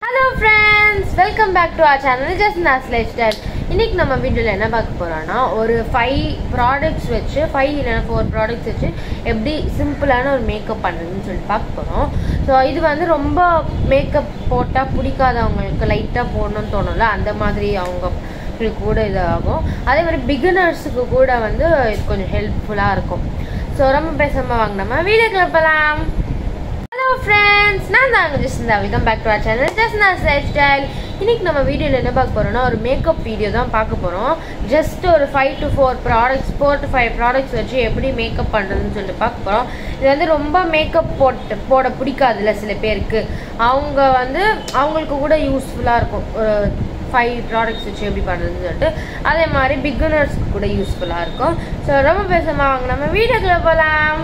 hello friends welcome back to our channel just Naz lifestyle இன்னைக்கு நம்ம வீடியோவில் என்ன பார்க்க போகிறோம்னா ஒரு ஃபைவ் ப்ராடக்ட்ஸ் வச்சு ஃபைவ் இல்லைன்னா ஃபோர் ப்ராடக்ட்ஸ் வச்சு எப்படி சிம்பிளான ஒரு மேக்கப் பண்ணுறதுன்னு சொல்லிட்டு பார்க்க போகிறோம் ஸோ இது வந்து ரொம்ப மேக்கப் போட்டால் பிடிக்காதவங்களுக்கு லைட்டாக போடணும்னு தோணும்ல அந்த மாதிரி அவங்க உங்களுக்கு கூட இதாகும் அதே மாதிரி பிகினர்ஸுக்கு கூட வந்து இது கொஞ்சம் ஹெல்ப்ஃபுல்லாக இருக்கும் ஸோ ரொம்ப பேசாமல் வாங்க நம்ம வீடியோக்குள்ள போகலாம் ஹலோ ஃப்ரெண்ட்ஸ் நான் தான் அங்கே just welcome back to our channel just நான் லைஃப் ஸ்டைல் இன்னைக்கு நம்ம வீடியோவில் என்ன பார்க்க போகிறோம்னா ஒரு மேக்கப் வீடியோ தான் பார்க்க போகிறோம் ஜஸ்ட் ஒரு five to four products four to five products வச்சு எப்படி மேக்கப் பண்ணுறதுன்னு சொல்லிட்டு பார்க்க போகிறோம் இது வந்து ரொம்ப மேக்கப் போட்டு போட பிடிக்காதுல்ல சில பேருக்கு அவங்க வந்து அவங்களுக்கு கூட யூஸ்ஃபுல்லாக இருக்கும் ஒரு ஃபைவ் ப்ராடக்ட்ஸ் வச்சு எப்படி பண்ணுறதுன்னு சொல்லிட்டு அதே மாதிரி பிகினர்ஸ்க்கு கூட யூஸ்ஃபுல்லாக இருக்கும் ஸோ ரொம்ப பேசாமல் வாங்க நம்ம வீடியோக்குள்ள போகலாம்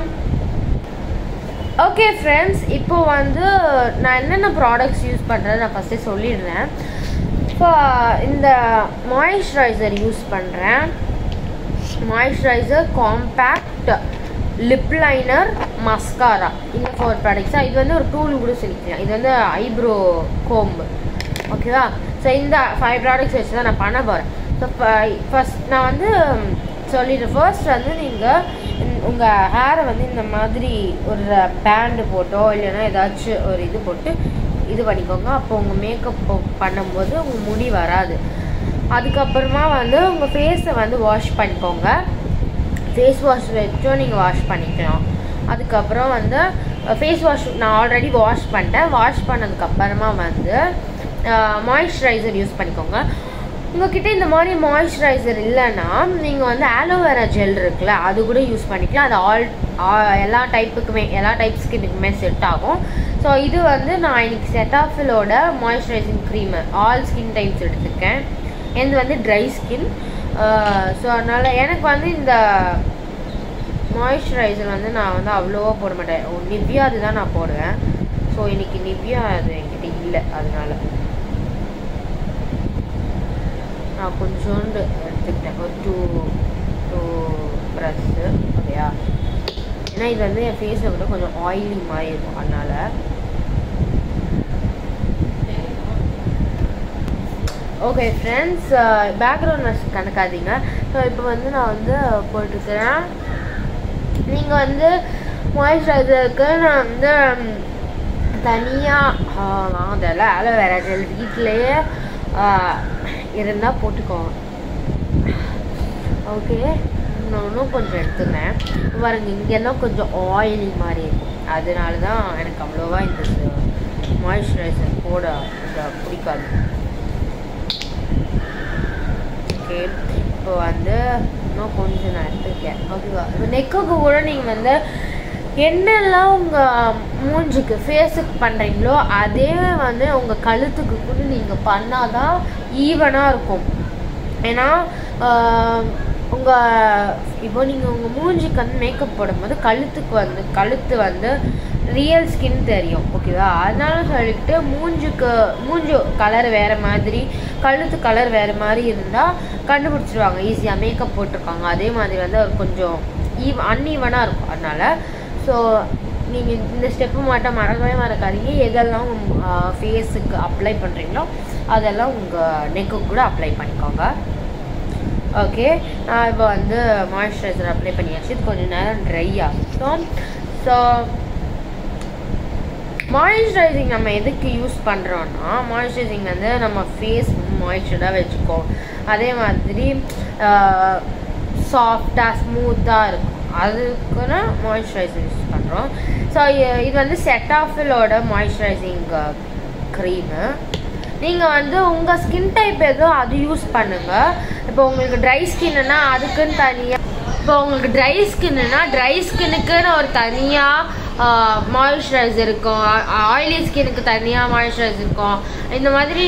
ஓகே ஃப்ரெண்ட்ஸ் இப்போ வந்து நான் என்னென்ன ப்ராடக்ட்ஸ் யூஸ் பண்ணுறேன் நான் ஃபஸ்ட்டே சொல்லிடுறேன் இப்போ இந்த மாய்ஸ்சரைசர் யூஸ் பண்ணுறேன் moisturiser compact lip liner mascara இந்த ஃபோர் ப்ராடக்ட்ஸாக இது வந்து ஒரு டூல் கூட சொல்லிக்கலாம் இது வந்து ஐப்ரோ கோம்பு ஓகேவா ஸோ இந்த ஃபைவ் ப்ராடக்ட்ஸ் வச்சு தான் நான் பண்ண போகிறேன் ஸோ ஃபஸ்ட் நான் வந்து சொல்லிடுறேன் ஃபர்ஸ்ட் வந்து நீங்கள் உங்கள் ஹேரை வந்து இந்த மாதிரி ஒரு பேண்டு போட்டோ இல்லைன்னா ஏதாச்சும் ஒரு இது போட்டு இது பண்ணிக்கோங்க அப்போ உங்கள் மேக்கப் பண்ணும்போது உங்கள் முடி வராது அதுக்கப்புறமா வந்து உங்கள் ஃபேஸை வந்து வாஷ் பண்ணிக்கோங்க ஃபேஸ் வாஷ் வச்சும் நீங்கள் வாஷ் பண்ணிக்கலாம் அதுக்கப்புறம் வந்து ஃபேஸ் வாஷ் நான் ஆல்ரெடி வாஷ் பண்ணிட்டேன் வாஷ் பண்ணதுக்கப்புறமா வந்து மாய்ஸ்சரைசர் யூஸ் பண்ணிக்கோங்க உங்ககிட்ட இந்த மாதிரி மாய்ஸ்சரைசர் இல்லைன்னா நீங்கள் வந்து ஆலோவேரா ஜெல் இருக்குல்ல அது கூட யூஸ் பண்ணிக்கலாம் அது ஆல் எல்லா டைப்புக்குமே எல்லா டைப் ஸ்கின்னுக்குமே செட் ஆகும் ஸோ இது வந்து நான் இன்னைக்கு செட்டாஃபிலோட moisturising cream all skin types எடுத்திருக்கேன் இது வந்து ட்ரை ஸ்கின் ஸோ அதனால் எனக்கு வந்து இந்த மாய்ஸ்சரைசர் வந்து நான் வந்து அவ்வளோவா போட மாட்டேன் நிவ்யா அதுதான் நான் போடுவேன் ஸோ இன்னைக்கு நிவ்யா அது என்கிட்ட இல்லை அதனால நான் கொஞ்சோண்டு எடுத்துக்கிட்டேன் ஒரு டூ டூ ப்ரெஸ்ஸு ஓகேயா ஏன்னா இது வந்து என் ஃபேஸை விட கொஞ்சம் ஆயிலி மாதிரி இருக்கும் அதனால் ஓகே ஃப்ரெண்ட்ஸ் பேக்ரவுண்ட் கணக்காதீங்க ஸோ இப்போ வந்து நான் வந்து போட்டிருக்கிறேன் நீங்கள் வந்து மாய்ஸ்சரைசருக்கு நான் வந்து தனியாக வாங்குறதில்ல ஆலோவேரா ஜெல் வீட்டிலையே இருந்தால் போட்டுக்கோங்க ஓகே இன்னும் கொஞ்சம் எடுத்துக்கிறேன் பாருங்க இங்கெல்லாம் கொஞ்சம் ஆயிலி மாதிரி இருக்கும் அதனால தான் எனக்கு அவ்வளோவா இந்த மாய்ஸ்சரைசர் போட பிடிக்காது ஓகே இப்போ வந்து இன்னும் கொஞ்சம் நான் எடுத்துருக்கேன் ஓகேவா இப்போ நெக்குக்கு கூட நீங்கள் வந்து என்னெல்லாம் உங்கள் மூஞ்சுக்கு ஃபேஸுக்கு பண்ணுறீங்களோ அதே வந்து உங்கள் கழுத்துக்கு கூட நீங்கள் பண்ணால் தான் ஈவனாக இருக்கும் ஏன்னா உங்கள் இப்போ நீங்கள் உங்கள் மூஞ்சிக்கு வந்து மேக்கப் போடும்போது கழுத்துக்கு வந்து கழுத்து வந்து ரியல் ஸ்கின் தெரியும் ஓகேவா அதனால சொல்லிட்டு மூஞ்சுக்கு மூஞ்சு கலர் வேறு மாதிரி கழுத்து கலர் வேறு மாதிரி இருந்தால் கண்டுபிடிச்சிருவாங்க ஈஸியாக மேக்கப் போட்டிருக்காங்க அதே மாதிரி வந்து அவர் கொஞ்சம் ஈவ் அன்ஈவனாக இருக்கும் அதனால் ஸோ நீங்கள் இந்த ஸ்டெப்பு மட்டும் மறக்கவே மறக்காதீங்க எதெல்லாம் ஃபேஸுக்கு அப்ளை பண்ணுறீங்களோ அதெல்லாம் உங்கள் நெக்குக்கு கூட அப்ளை பண்ணிக்கோங்க ஓகே நான் இப்போ வந்து மாய்ஸ்சரைசர் அப்ளை பண்ணியாச்சு இது கொஞ்சம் நேரம் ட்ரை ஆகட்டும் ஸோ மாய்ஸ்சரைசிங் நம்ம எதுக்கு யூஸ் பண்ணுறோன்னா மாய்ஸ்சரைசிங் வந்து நம்ம ஃபேஸ் மாய்ஸ்சராக வச்சுக்கோம் அதே மாதிரி சாஃப்டாக ஸ்மூத்தாக இருக்கும் அதுக்குன்னு மாய்ஸ்சரைசர் யூஸ் பண்ணுறோம் ஸோ இது வந்து செட்டாஃபிலோட மாய்ஸ்சரைசிங் க்ரீமு நீங்கள் வந்து உங்கள் ஸ்கின் டைப் எதோ அது யூஸ் பண்ணுங்கள் இப்போ உங்களுக்கு ட்ரை ஸ்கின்னுனா அதுக்குன்னு தனியாக இப்போ உங்களுக்கு ட்ரை ஸ்கின்னுனா ட்ரை ஸ்கின்னுக்குன்னு ஒரு தனியாக மாய்ஸ்சரைசர் இருக்கும் ஆயிலி ஸ்கின்னுக்கு தனியாக மாய்ஸ்சரைசர் இருக்கும் இந்த மாதிரி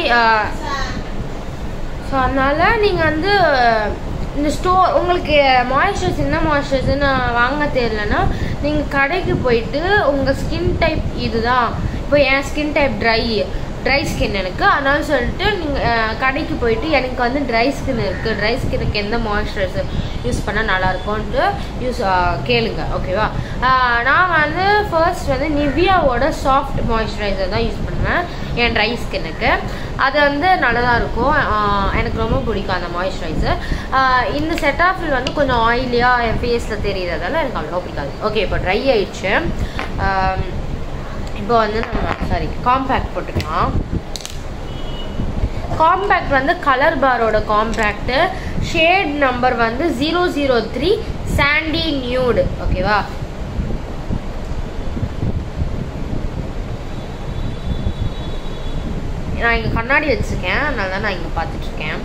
ஸோ அதனால் நீங்கள் வந்து இந்த ஸ்டோர் உங்களுக்கு மாய்ஸ்சரைசர் என்ன மாய்ஸ்சரைசர்னு வாங்க தெரியலன்னா நீங்கள் கடைக்கு போயிட்டு உங்கள் ஸ்கின் டைப் இதுதான் இப்போ என் skin type dry dry skin எனக்கு அதனால சொல்லிட்டு நீங்கள் கடைக்கு போயிட்டு எனக்கு வந்து ட்ரை ஸ்கின் இருக்குது ட்ரை ஸ்கின்னுக்கு எந்த மாய்ஸ்சரைசர் யூஸ் பண்ணால் நல்லாயிருக்கும்ன்ட்டு யூஸ் கேளுங்க ஓகேவா நான் வந்து ஃபர்ஸ்ட் வந்து நிவ்யாவோட சாஃப்ட் மாய்ஸ்சரைசர் தான் யூஸ் பண்ணுவேன் என் ட்ரை ஸ்கின்னுக்கு அது வந்து நல்லதாக இருக்கும் ஆஹ் எனக்கு ரொம்ப பிடிக்கும் அந்த மாய்ஸ்சரைசர் இந்த செட்டாஃபில் வந்து கொஞ்சம் ஆயிலியாக என் ஃபேஸில் தெரியுறதால எனக்கு அவ்வளோ பிடிக்காது ஓகே இப்போ ட்ரை ஆயிடுச்சு ஆம், இப்போ வந்து நம்ம சாரி காம்பேக்ட் போட்டுக்கலாம் காம்பேக்ட் வந்து கலர் பாரோட காம்பேக்ட்டு ஷேட் நம்பர் வந்து zero zero three sandy nude ஓகேவா நான் இங்கே கண்ணாடி வச்சுருக்கேன் அதனால தான் நான் இங்கே பார்த்துட்ருக்கேன்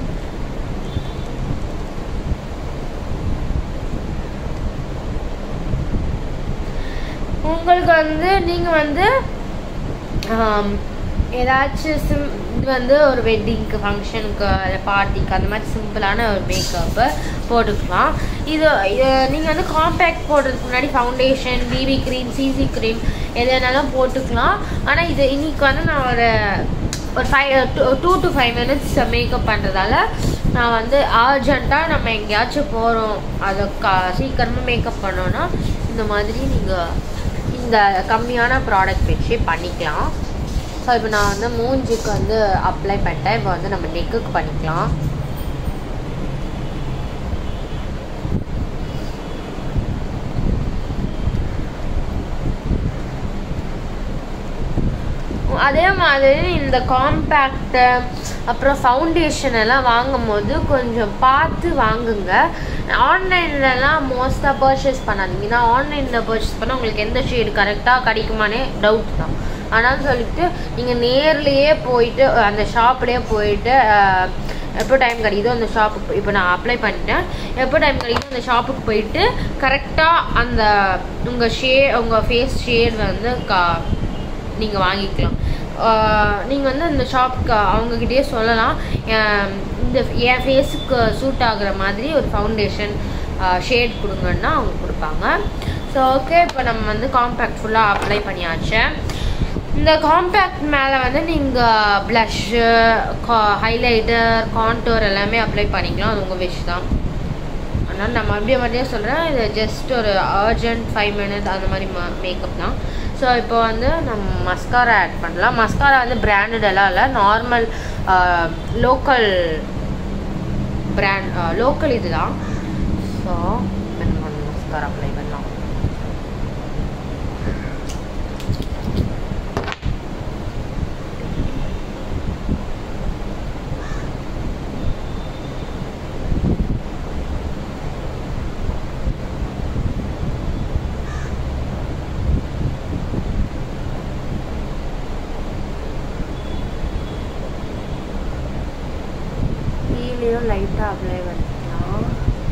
உங்களுக்கு வந்து நீங்கள் வந்து ஆம், ஏதாச்சும் சிம் இது வந்து ஒரு வெட்டிங்க்கு ஃபங்க்ஷனுக்கு இல்லை பார்ட்டிக்கு அந்த மாதிரி சிம்பிளான ஒரு மேக்கப்பு போட்டுக்கலாம் இது நீங்கள் வந்து காம்பேக்ட் போடுறதுக்கு முன்னாடி foundation BB cream CC cream எது வேணாலும் போட்டுக்கலாம் ஆனால் இது இன்னைக்கு வந்து நான் ஒரு ஒரு five to to five minutes makeup பண்ணுறதால நான் வந்து அர்ஜெண்ட்டாக நம்ம எங்கேயாச்சும் போகிறோம் அதை கா சீக்கிரமாக மேக்கப் பண்ணோன்னா இந்த மாதிரி நீங்கள் இந்த கம்மியான ப்ராடக்ட் வச்சு பண்ணிக்கலாம் ஸோ இப்போ நான் வந்து மூஞ்சிக்கு வந்து அப்ளை பண்ணிட்டேன் இப்போ வந்து நம்ம நெக்குக்கு பண்ணிக்கலாம் அதே மாதிரி இந்த காம்பேக்டு அப்புறம் ஃபவுண்டேஷன் எல்லாம் வாங்கும் போது கொஞ்சம் பார்த்து வாங்குங்க ஆன்லைன்லலாம் மோஸ்ட்டாக பர்ச்சேஸ் பண்ணாதீங்க ஏன்னா ஆன்லைனில் பர்ச்சேஸ் பண்ணால் உங்களுக்கு எந்த ஷேடு கரெக்டாக கிடைக்குமானே டவுட் தான் ஆனால் சொல்லிட்டு நீங்கள் நேர்லேயே போயிட்டு அந்த ஷாப்லேயே போயிட்டு அஹ், எப்போ டைம் கிடைக்குதோ அந்த ஷாப்புக்கு இப்போ நான் அப்ளை பண்ணிட்டேன் எப்போ டைம் கிடைக்குதோ அந்த ஷாப்புக்கு போயிட்டு கரெக்டாக அந்த உங்கள் ஷே உங்கள் ஃபேஸ் ஷேட் வந்து கா நீங்கள் வாங்கிக்கலாம் நீங்கள் வந்து அந்த ஷாப்க்கு அவங்கக்கிட்டயே சொல்லலாம் அஹ் இந்த என் ஃபேஸுக்கு சூட் ஆகுற மாதிரி ஒரு ஃபவுண்டேஷன் ஷேட் கொடுங்கன்னா அவங்க கொடுப்பாங்க ஸோ ஓகே இப்போ நம்ம வந்து காம்பேக்ட் ஃபுல்லாக அப்ளை பண்ணியாச்சு இந்த காம்பேக்ட் மேலே வந்து நீங்கள் ப்ளஷ்ஷு ஹைலைட்டர் கான்டோர் எல்லாமே அப்ளை பண்ணிக்கலாம் அது உங்கள் விஷ் தான் அதனால் நான் மறுபடியும் மறுபடியும் சொல்கிறேன் இது ஜஸ்ட் ஒரு அர்ஜென்ட் ஃபைவ் மினிட் அந்த மாதிரி மேக்கப் தான் ஸோ இப்போ வந்து நம்ம மஸ்காரா ஆட் பண்ணலாம் மஸ்காரா வந்து பிராண்டட் எல்லாம் இல்லை நார்மல் லோக்கல் பிராண்ட் லோக்கல் இதுதான் ஸோ மஸ்காரா அப்ளை பண்ணலாம் கீழேயும் லைட்டாக அப்ளை பண்ணிக்கலாம்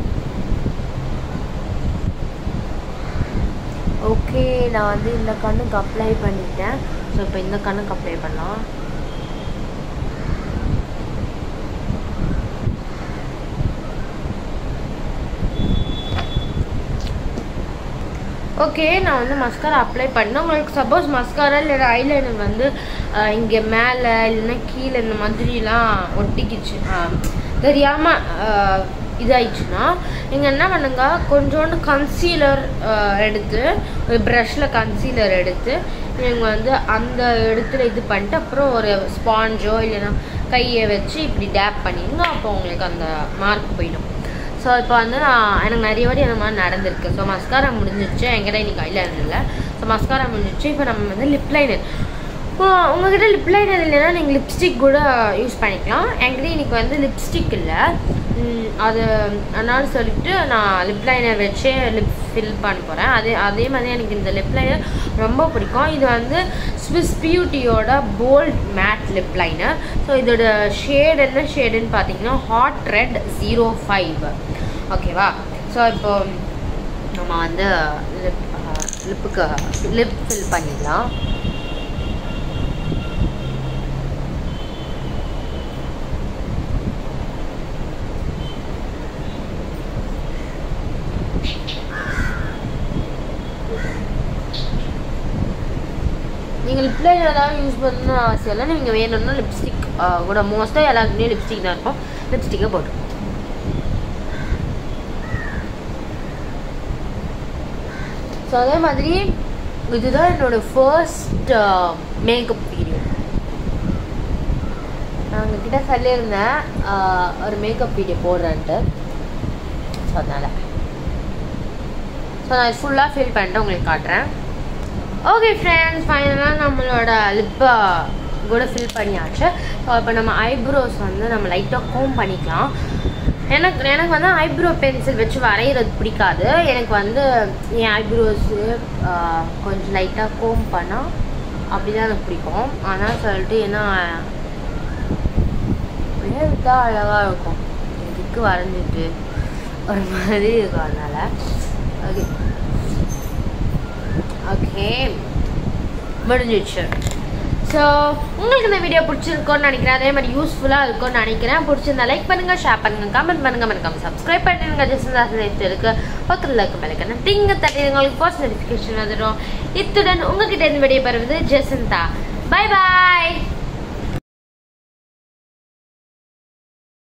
ஓகே நான் வந்து இந்த கண்ணுக்கு அப்ளை பண்ணிட்டேன் ஸோ இப்போ இந்த கண்ணுக்கு அப்ளை பண்ணலாம் ஓகே நான் வந்து மஸ்காரா அப்ளை பண்ணேன் உங்களுக்கு சப்போஸ் மஸ்காரா இல்லை ஐலைனர் வந்து இங்கே மேலே இல்லைன்னா கீழே இந்த மாதிரிலாம் ஒட்டிக்கிச்சு தெரியாமல் இதாயிடுச்சுன்னா நீங்கள் என்ன பண்ணுங்க கொஞ்சோண்டு கன்சீலர் எடுத்து ஒரு ப்ரஷில் கன்சீலர் எடுத்து நீங்கள் வந்து அந்த இடத்துல இது பண்ணிட்டு அப்புறம் ஒரு ஸ்பாஞ்சோ இல்லைன்னா கையை வச்சு இப்படி டேப் பண்ணிடுங்க அப்போ உங்களுக்கு அந்த மார்க் போயிடும் ஸோ இப்போ வந்து நான் எனக்கு நிறைய வாட்டி அந்த மாதிரி நடந்திருக்கு ஸோ மஸ்காரா முடிஞ்சிருச்சு என்கிட்ட இன்னைக்கு ஐலைனர் இல்லை ஸோ மஸ்காரா முடிஞ்சிருச்சு இப்போ நம்ம வந்து லிப் லைனர் உங்ககிட்ட லிப் லைனர் இல்லைன்னா நீங்கள் லிப்ஸ்டிக் கூட யூஸ் பண்ணிக்கலாம் என்கிட்ட இன்னைக்கு வந்து லிப்ஸ்டிக் இல்லை ம், அது அதனால சொல்லிட்டு நான் லிப் லைனர் வச்சே லிப் ஃபில் பண்ண போகிறேன் அதே அதே மாதிரி எனக்கு இந்த லிப் லைனர் ரொம்ப பிடிக்கும் இது வந்து ஸ்விஸ் பியூட்டியோட bold matte lip liner so இதோட ஷேட் என்ன ஷேடுன்னு பார்த்தீங்கன்னா ஹாட் ரெட் ஜீரோ ஃபைவ் ஓகேவா ஸோ இப்போ நம்ம வந்து லிப் லிப்புக்கு லிப் ஃபில் பண்ணிடலாம் நீங்கள் லிப் லைனர் தான் யூஸ் பண்ணணும்னு அவசியம் இல்லை நீங்கள் வேணும்னா லிப்ஸ்டிக் கூட மோஸ்ட்டாக எல்லாருக்குமே லிப்ஸ்டிக் தான் இருக்கும் லிப்ஸ்டிக்கை போட்டு ஸோ அதே மாதிரி இதுதான் என்னோட ஃபர்ஸ்ட் மேக்கப் வீடியோ நான் உங்ககிட்ட சொல்லியிருந்தேன் ஆஹ், ஒரு மேக்கப் வீடியோ போடுறேன்ட்டு ஸோ அதனால் ஸோ நான் ஃபுல்லாக ஃபில் பண்ணிட்டு உங்களுக்கு காட்டுறேன் ஓகே ஃப்ரெண்ட்ஸ் ஃபைனலாக நம்மளோட லிப்பை கூட ஃபில் பண்ணியாச்சு ஸோ இப்போ நம்ம ஐப்ரோஸ் வந்து நம்ம லைட்டாக கோம் பண்ணிக்கலாம் எனக்கு எனக்கு வந்து ஐப்ரோ பென்சில் வச்சு வரைகிறது பிடிக்காது எனக்கு வந்து என் ஐப்ரோஸு கொஞ்சம் லைட்டாக கோம் பண்ணால் அப்படி தான் எனக்கு பிடிக்கும் ஆனால் சொல்லிட்டு ஏன்னா அப்படியே விட்டா அழகாக இருக்கும் எதுக்கு வரைஞ்சிட்டு ஒரு மாதிரி இருக்கும் அதனால் ஓகே ஓகே முடிஞ்சிடுச்சு ஸோ உங்களுக்கு இந்த வீடியோ பிடிச்சிருக்கோன்னு நினைக்கிறேன் அதே மாதிரி யூஸ்ஃபுல்லாக இருக்கும்னு நினைக்கிறேன் பிடிச்சிருந்தா லைக் பண்ணுங்கள் ஷேர் பண்ணுங்கள் கமெண்ட் பண்ணுங்கள் மறக்காம சப்ஸ்கிரைப் பண்ணிடுங்க ஜெஸ்ட் இருக்கு பக்கத்தில் இருக்க மேலே டிங்க தட்டி உங்களுக்கு போஸ்ட் நோட்டிஃபிகேஷன் வந்துடும் இத்துடன் உங்ககிட்ட இருந்து வெளியே பெறுவது ஜெசந்தா பை பாய்